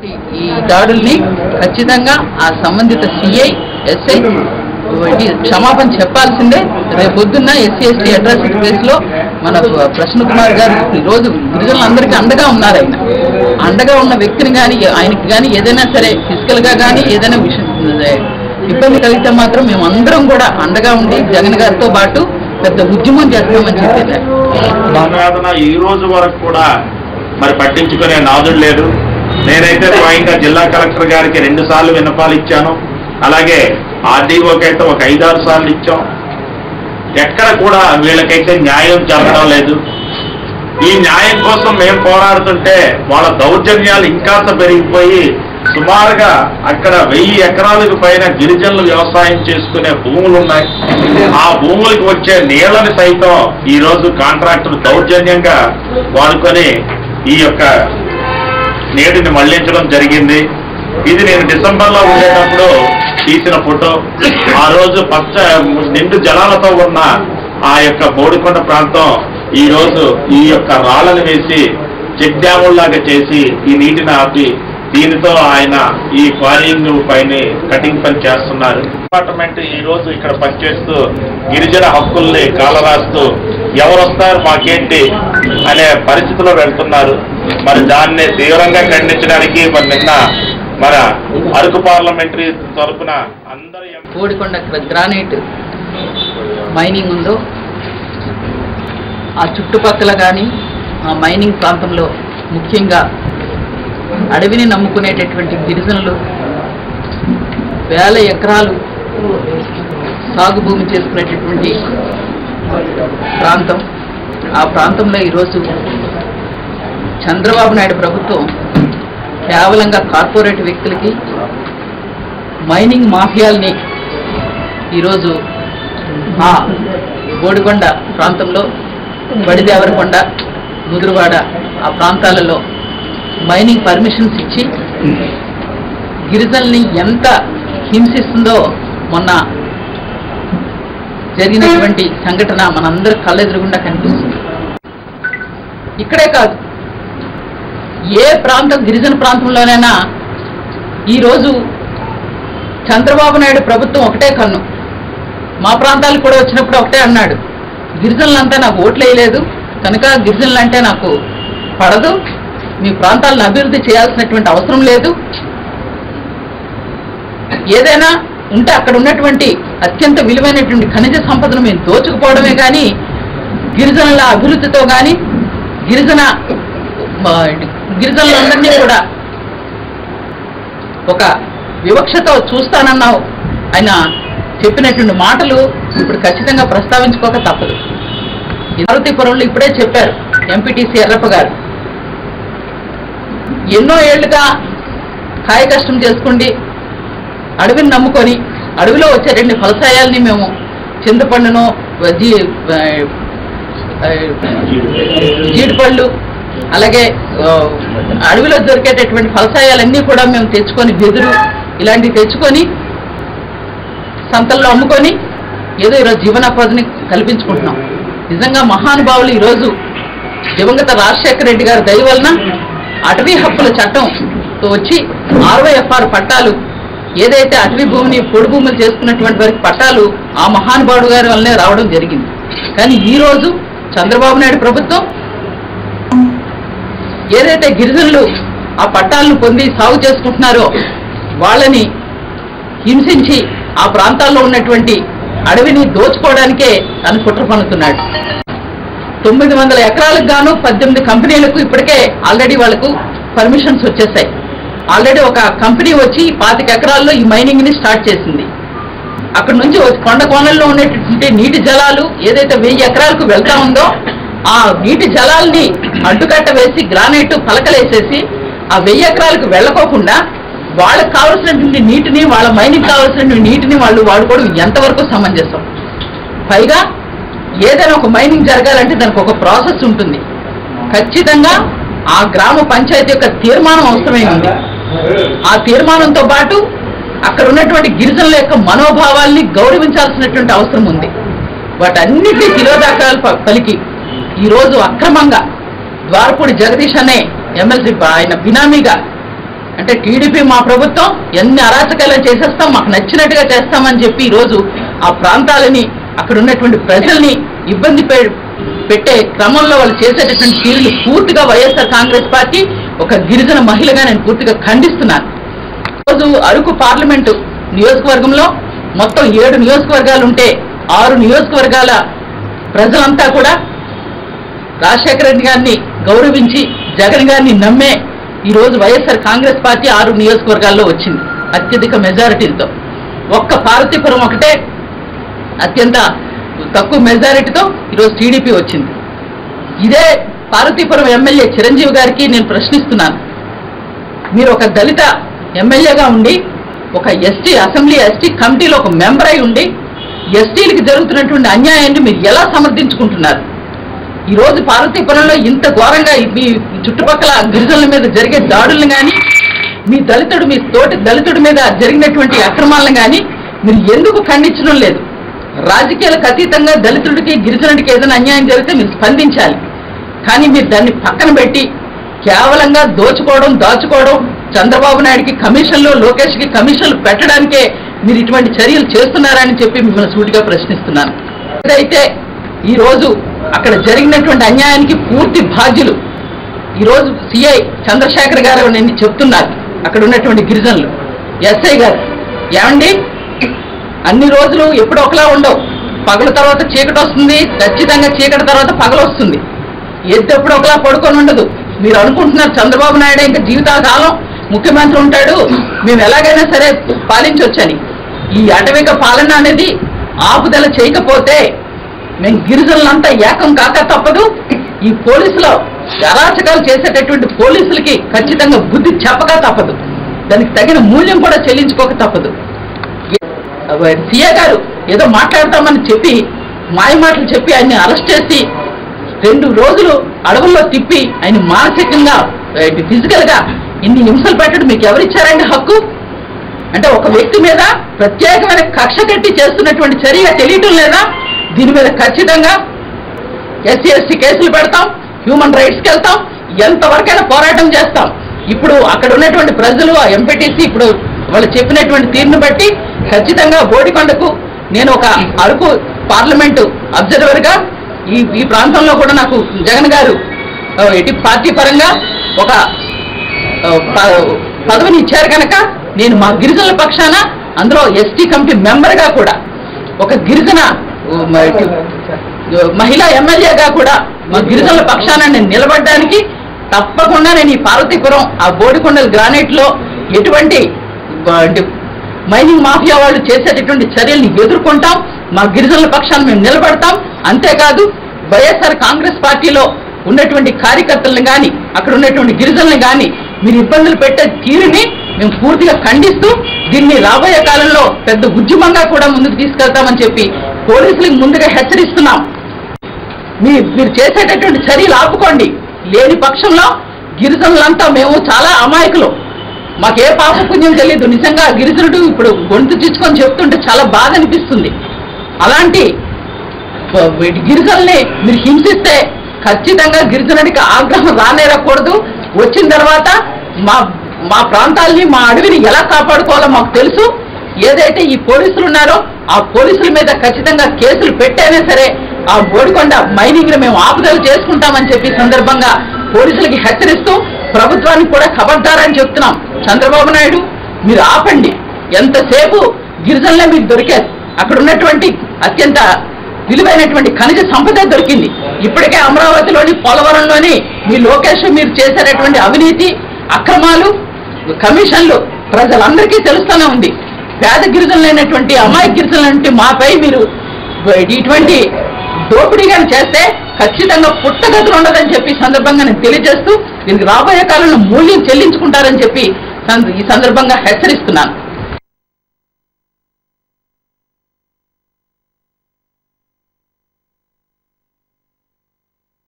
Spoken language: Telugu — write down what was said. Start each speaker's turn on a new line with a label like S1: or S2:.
S1: జరిగినటువంటి ఈ దాడుల్ని ఖచ్చితంగా ఆ సంబంధిత సిఐ ఎస్ఐ క్షమాపణ చెప్పాల్సిందే రేపు పొద్దున్న ఎస్సీ ఎస్టీ అట్రాసిటీ కేసులో మన ప్రశ్న కుమార్ గారు ఈ రోజు గిరిజనులందరికీ అండగా ఉన్నారు ఆయన అండగా ఉన్న వ్యక్తిని కానీ ఆయనకి కానీ ఏదైనా సరే ఫిజికల్ గా కానీ ఏదైనా విషయం ఇబ్బంది కలిగితే మాత్రం మేము అందరం కూడా అండగా ఉండి జగన్ గారితో పాటు పెద్ద ఉద్యమం చేస్తామని చెప్పారు
S2: ఆవేదన ఈ రోజు వరకు కూడా మరి పట్టించుకునే నాదుడు లేడు నేనైతే స్వయంగా జిల్లా కలెక్టర్ గారికి రెండు సార్లు విన్నపాలు ఇచ్చాను అలాగే ఆర్డీఓకి అయితే ఒక ఐదారు సార్లు ఇచ్చాం ఎక్కడ కూడా వీళ్ళకైతే న్యాయం జరగడం లేదు ఈ న్యాయం కోసం మేము పోరాడుతుంటే వాళ్ళ దౌర్జన్యాలు ఇంకాస్త పెరిగిపోయి సుమారుగా అక్కడ వెయ్యి ఎకరాలకు పైన గిరిజనులు వ్యవసాయం చేసుకునే భూములు ఉన్నాయి ఆ భూములకు వచ్చే నీళ్ళని సైతం ఈ రోజు కాంట్రాక్టర్ దౌర్జన్యంగా వాడుకొని ఈ యొక్క నీటిని మళ్లించడం జరిగింది ఇది నేను డిసెంబర్ లో ఉండేటప్పుడు తీసిన ఫోటో ఆ రోజు పచ్చ నిండు జలాలతో ఉన్న ఆ యొక్క బోడికొండ ప్రాంతం ఈ రోజు ఈ యొక్క రాళ్ళని వేసి చెక్ డ్యాముల్లాగా చేసి ఈ నీటిని ఆపి దీనితో ఆయన ఈ క్వారింగ్ పైన కటింగ్ పని చేస్తున్నారు డిపార్ట్మెంట్ ఈ రోజు ఇక్కడ పనిచేస్తూ గిరిజన హక్కుల్ని కాలరాస్తూ ఎవరు వస్తారు మాకేంటి అనే పరిస్థితిలో వెళ్తున్నారు మరి దాన్ని తీవ్రంగా ఖండించడానికి మరి నిన్న మన అరకు పార్లమెంటరీ తరపున అందరి ఎం-
S1: కోడికొండ గ్రానైట్ మైనింగ్ ఉందో ఆ చుట్టుపక్కల కానీ ఆ మైనింగ్ ప్రాంతంలో ముఖ్యంగా అడవిని నమ్ముకునేటటువంటి గిరిజనులు వేల ఎకరాలు సాగు భూమి చేసుకునేటటువంటి ప్రాంతం ఆ ప్రాంతంలో ఈరోజు చంద్రబాబు నాయుడు ప్రభుత్వం కేవలంగా కార్పొరేట్ వ్యక్తులకి మైనింగ్ మాఫియాల్ని ఈరోజు ఆ బోడికొండ ప్రాంతంలో బడిదేవరకొండ ముదురువాడ ఆ ప్రాంతాలలో మైనింగ్ పర్మిషన్స్ ఇచ్చి గిరిజనుల్ని ఎంత హింసిస్తుందో మొన్న జరిగినటువంటి సంఘటన మనందరి కళ్ళెదురుగుండా కనిపిస్తుంది ఇక్కడే కాదు ఏ ప్రాంతం గిరిజన ప్రాంతంలోనైనా ఈరోజు చంద్రబాబు నాయుడు ప్రభుత్వం ఒకటే కన్ను మా ప్రాంతాలకు కూడా వచ్చినప్పుడు ఒకటే అన్నాడు గిరిజనులంతా నాకు ఓట్లు వేయలేదు కనుక గిరిజనులు అంటే నాకు పడదు మీ ప్రాంతాలను అభివృద్ధి చేయాల్సినటువంటి అవసరం లేదు ఏదైనా ఉంటే అక్కడ ఉన్నటువంటి అత్యంత విలువైనటువంటి ఖనిజ సంపదను మేము దోచుకుపోవడమే కానీ గిరిజనుల అభివృద్ధితో కానీ గిరిజన ఆ, గిరిజనులందరినీ కూడా ఒక వివక్షతో చూస్తానన్నావు ఆయన చెప్పినటువంటి మాటలు ఇప్పుడు ఖచ్చితంగా ప్రస్తావించుకోక తప్పదు ఈ పార్వతీపురంలో ఇప్పుడే చెప్పారు ఎంపీటీసీ ఎర్రప్ప గారు ఎన్నో ఏళ్లుగా కాయ కష్టం చేసుకోండి అడవిని నమ్ముకొని అడవిలో వచ్చే రెండు ఫలసాయాల్ని మేము చింతపండును జీ ఆ, ఆ, జీడిపళ్ళు అలాగే ఆ, అడవిలో దొరికేటటువంటి ఫలసాయాలన్నీ కూడా మేము తెచ్చుకొని వెదురు ఇలాంటివి తెచ్చుకొని సంతల్లో అమ్ముకొని ఏదో ఈరోజు జీవనోపాధిని కల్పించుకుంటున్నాం నిజంగా మహానుభావులు ఈరోజు దివంగత రాజశేఖర రెడ్డి గారి దయ వలన అటవీ హక్కుల చట్టంతో వచ్చి ఆర్వైఎఫ్ఆర్ పట్టాలు ఏదైతే అటవీ భూమిని పొడి భూములు చేసుకున్నటువంటి వారికి పట్టాలు ఆ మహానుభావుడు గారి వల్లనే రావడం జరిగింది కానీ ఈ రోజు చంద్రబాబు నాయుడు ప్రభుత్వం ఏదైతే గిరిజనులు ఆ పట్టాలను పొంది సాగు చేసుకుంటున్నారో వాళ్ళని హింసించి ఆ ప్రాంతాల్లో ఉన్నటువంటి అడవిని దోచుకోవడానికే తను కుట్ర పన్నుతున్నాడు తొమ్మిది వందల ఎకరాలకు గాను పద్దెనిమిది కంపెనీలకు ఇప్పటికే ఆల్రెడీ వాళ్ళకు పర్మిషన్స్ వచ్చేసాయి ఆల్రెడీ ఒక కంపెనీ వచ్చి పాతిక ఎకరాల్లో ఈ మైనింగ్ ని స్టార్ట్ చేసింది అక్కడ నుంచి వచ్చి కొండ కోణంలో ఉండేటటువంటి నీటి జలాలు ఏదైతే వెయ్యి ఎకరాలకు వెళ్తా ఉందో ఆ నీటి జలాల్ని అడ్డుకట్ట వేసి గ్రానైట్ పలకలేసేసి ఆ వెయ్యి ఎకరాలకు వెళ్ళకోకుండా వాళ్ళకి కావాల్సినటువంటి నీటిని వాళ్ళ మైనింగ్ కావాల్సినటువంటి నీటిని వాళ్ళు వాడుకోవడం ఎంతవరకు సమంజసం పైగా ఏదైనా ఒక మైనింగ్ జరగాలంటే దానికి ఒక ప్రాసెస్ ఉంటుంది ఖచ్చితంగా ఆ గ్రామ పంచాయతీ యొక్క తీర్మానం అవసరమై ఉంది ఆ తీర్మానంతో పాటు అక్కడ ఉన్నటువంటి గిరిజనుల యొక్క మనోభావాల్ని గౌరవించాల్సినటువంటి అవసరం ఉంది వాటన్నిటి తిలోదాకాలు ప- పలికి ఈరోజు అక్రమంగా ద్వారపూడి జగదీష్ అనే ఎమ్మెల్సీ ఆయన బినామీగా అంటే టీడీపీ మా ప్రభుత్వం ఎన్ని అరాచకాలు చేసేస్తాం మాకు నచ్చినట్టుగా చేస్తామని చెప్పి ఈరోజు ఆ ప్రాంతాలని అక్కడ ఉన్నటువంటి ప్రజల్ని ఇబ్బంది పె- పెట్టే క్రమంలో వాళ్ళు చేసేటటువంటి తీరులు పూర్తిగా వైఎస్ఆర్ కాంగ్రెస్ పార్టీ ఒక గిరిజన మహిళగా నేను పూర్తిగా ఖండిస్తున్నాను రోజు అరకు పార్లమెంటు నియోజకవర్గంలో మొత్తం ఏడు నియోజకవర్గాలు ఉంటే ఆరు నియోజకవర్గాల ప్రజలంతా కూడా రాజశేఖర రెడ్డి గారిని గౌరవించి జగన్ గారిని నమ్మే ఈ రోజు వైఎస్ఆర్ కాంగ్రెస్ పార్టీ ఆరు నియోజకవర్గాల్లో వచ్చింది అత్యధిక మెజారిటీలతో ఒక్క పార్వతీపురం ఒకటే అత్యంత తక్కువ మెజారిటీతో ఈరోజు టీడీపీ వచ్చింది ఇదే పార్వతీపురం ఎమ్మెల్యే చిరంజీవి గారికి నేను ప్రశ్నిస్తున్నాను మీరు ఒక దళిత ఎమ్మెల్యేగా ఉండి ఒక ఎస్టీ అసెంబ్లీ ఎస్టీ కమిటీలో ఒక మెంబర్ అయి ఉండి ఎస్టీలకు జరుగుతున్నటువంటి అన్యాయాన్ని మీరు ఎలా సమర్థించుకుంటున్నారు ఈ రోజు పార్వతీపురంలో ఇంత ఘోరంగా మీ చుట్టుపక్కల గిరిజనుల మీద జరిగే దాడులను కానీ మీ దళితుడు మీ తోటి దళితుడి మీద జరిగినటువంటి అక్రమాలను కానీ మీరు ఎందుకు ఖండించడం లేదు రాజకీయాలకు అతీతంగా దళితుడికి గిరిజనుడికి ఏదైనా అన్యాయం జరిగితే మీరు స్పందించాలి కానీ మీరు దాన్ని పక్కన పెట్టి కేవలంగా దోచుకోవడం దాచుకోవడం చంద్రబాబు నాయుడికి కమిషన్లు లోకేష్కి కమిషన్లు పెట్టడానికే మీరు ఇటువంటి చర్యలు చేస్తున్నారని చెప్పి మిమ్మల్ని సూటిగా ప్రశ్నిస్తున్నాను ఏదైతే ఈ రోజు అక్కడ జరిగినటువంటి అన్యాయానికి పూర్తి బాధ్యులు ఈ రోజు సిఐ చంద్రశేఖర్ గారు నేను చెప్తున్నారు అక్కడ ఉన్నటువంటి గిరిజనులు ఎస్ఐ గారు ఏమండి అన్ని రోజులు ఎప్పుడు ఒకలా ఉండవు పగల తర్వాత చీకటి వస్తుంది ఖచ్చితంగా చీకటి తర్వాత పగలు వస్తుంది ఎద్దు ఎప్పుడు ఒకలా పడుకొని ఉండదు మీరు అనుకుంటున్నారు చంద్రబాబు నాయుడు ఇంకా జీవితకాలం ముఖ్యమంత్రి ఉంటాడు మేము ఎలాగైనా సరే పాలించవచ్చని ఈ అటవిక పాలన అనేది ఆపుదల చేయకపోతే మేము గిరిజనులంతా ఏకం కాక తప్పదు ఈ పోలీసులు అరాచకాలు చేసేటటువంటి పోలీసులకి ఖచ్చితంగా బుద్ధి చెప్పక తప్పదు దానికి తగిన మూల్యం కూడా చెల్లించుకోక తప్పదు సీఏ గారు ఏదో మాట్లాడతామని చెప్పి మాయ మాటలు చెప్పి ఆయన్ని అరెస్ట్ చేసి రెండు రోజులు అడవుల్లో తిప్పి ఆయన మానసికంగా ఫిజికల్ గా ఇన్ని హింసలు పెట్టడం మీకు ఎవరిచ్చారండి హక్కు అంటే ఒక వ్యక్తి మీద ప్రత్యేకమైన కక్ష కట్టి చేస్తున్నటువంటి చర్య తెలియటం లేదా దీని మీద ఖచ్చితంగా ఎస్సీ ఎస్టీ కేసులు పెడతాం హ్యూమన్ రైట్స్కి వెళ్తాం ఎంతవరకైనా పోరాటం చేస్తాం ఇప్పుడు అక్కడ ఉన్నటువంటి ప్రజలు ఆ ఎంపీటీసీ ఇప్పుడు వాళ్ళు చెప్పినటువంటి తీరును బట్టి ఖచ్చితంగా బోడికొండకు నేను ఒక అరకు పార్లమెంటు అబ్జర్వర్ గా ఈ ఈ ప్రాంతంలో కూడా నాకు జగన్ గారు ఆ, ఇటు పార్టీ పరంగా ఒక ఆ, ప- పదవిని ఇచ్చారు కనుక నేను మా గిరిజనుల పక్షాన అందులో ఎస్టీ కమిటీ మెంబర్ గా కూడా ఒక గిరిజన ఆ, మ- ఇటు, ఆ, మహిళా ఎమ్మెల్యేగా కూడా మా గిరిజనుల పక్షాన నేను నిలబడడానికి తప్పకుండా నేను ఈ పార్వతీపురం ఆ బోడికొండల గ్రానైట్ లో ఎటువంటి ఆ, అంటే మైనింగ్ మాఫియా వాళ్ళు చేసేటటువంటి చర్యల్ని ఎదుర్కొంటాం మా గిరిజనుల పక్షాన మేము నిలబడతాం అంతేకాదు వైఎస్ఆర్ కాంగ్రెస్ పార్టీలో ఉన్నటువంటి కార్యకర్తలను కానీ అక్కడ ఉన్నటువంటి గిరిజనులను కానీ మీరు ఇబ్బందులు పెట్టే తీరుని మేము పూర్తిగా ఖండిస్తూ దీన్ని రాబోయే కాలంలో పెద్ద ఉద్యమంగా కూడా ముందుకు తీసుకెళ్తామని చెప్పి పోలీసులకు ముందుగా హెచ్చరిస్తున్నాం మీ మీరు చేసేటటువంటి చర్యలు ఆపుకోండి లేని పక్షంలో గిరిజనులంతా మేము చాలా అమాయకులు మాకే పాప పుణ్యం తెలియదు నిజంగా గిరిజనుడు ఇప్పుడు గొంతు చిచ్చుకొని చెప్తుంటే చాలా బాధ అనిపిస్తుంది అలాంటి బ- వీటి గిరిజనుల్ని మీరు హింసిస్తే ఖచ్చితంగా గిరిజనుడికి ఆగ్రహం రానేరకూడదు వచ్చిన తర్వాత మా మా ప్రాంతాల్ని మా అడవిని ఎలా కాపాడుకోవాలో మాకు తెలుసు ఏదైతే ఈ పోలీసులు ఉన్నారో ఆ పోలీసుల మీద ఖచ్చితంగా కేసులు పెట్టైనా సరే ఆ బోడికొండ మైనింగ్ ని మేము ఆపుదల చేసుకుంటామని చెప్పి ఈ సందర్భంగా పోలీసులకి హెచ్చరిస్తూ ప్రభుత్వానికి కూడా ఖబర్దారని చెప్తున్నాం చంద్రబాబు నాయుడు మీరు ఆపండి ఎంతసేపు గిరిజనులే మీకు దొరికారు అక్కడ ఉన్నటువంటి అత్యంత విలువైనటువంటి ఖనిజ సంపద దొరికింది ఇప్పటికే అమరావతిలోని పోలవరంలోని మీ లోకేష్ మీరు చేసేటటువంటి అవినీతి అక్రమాలు కమిషన్లు ప్రజలందరికీ తెలుస్తూనే ఉంది పేద గిరిజనులైనటువంటి అమాయ గిరిజనులంటే మాపై మీరు ఇటువంటి దోపిడీ కానీ చేస్తే ఖచ్చితంగా పుట్టగతులు ఉండదని చెప్పి ఈ సందర్భంగా నేను తెలియజేస్తూ దీనికి రాబోయే కాలంలో మూల్యం చెల్లించుకుంటారని చెప్పి సం- ఈ సందర్భంగా హెచ్చరిస్తున్నాను